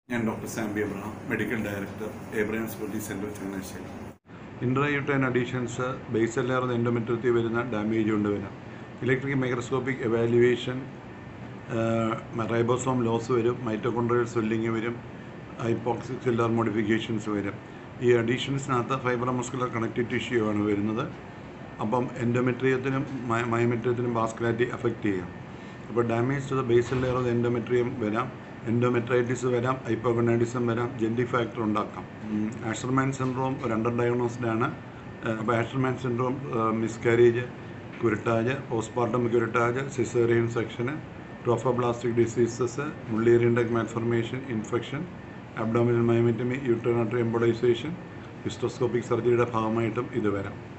ഞാൻ doctor Sambi Abraham medical director Abraham sporty centre Changanassery intrauterine adhesions basal layer എൻഡോമെട്രത്തിൽ വരുന്ന damage കൊണ്ട് വരാം electric microscopic evaluation ribosome loss വരും മൈറ്റോകോൺട്രിയൽ സ്വെല്ലിങ് വരും ഹൈപ്പോക്സിക് സെല്ലുലാർ മോഡിഫിക്കേഷൻസ് വരും ഈ അഡീഷൻസിനകത്ത് ഫൈബർ മസ്കുലർ കണക്റ്റീവ് ടിഷ്യൂ ആണ് വരുന്നത് അപ്പം എൻഡോമെട്രിയത്തിനും മയോമെട്രിയത്തിനും വാസ്കുലാരിറ്റി അഫക്റ്റ് ചെയ്യും അപ്പോൾ damage to the basal layer of endometrium വരാം എൻഡോമെട്രൈറ്റിസ് വരാം ഹൈപ്പോഗണൈഡിസം വരാം ജെൻഡി ഫാക്ടർ ഉണ്ടാക്കാം ആഷർമാൻ സിൻഡ്രോം ഒരു അണ്ടർ ഡയഗ്നോസ്ഡ് ആണ് അപ്പോൾ Asherman syndrome miscarriage curettage postmortem curettage caesarean സെക്ഷന് trophoblastic diseases mullerian duct malformation infection abdominal myomectomy uterine artery embolisation hysteroscopic സർജറിയുടെ ഭാഗമായിട്ടും ഇത് വരാം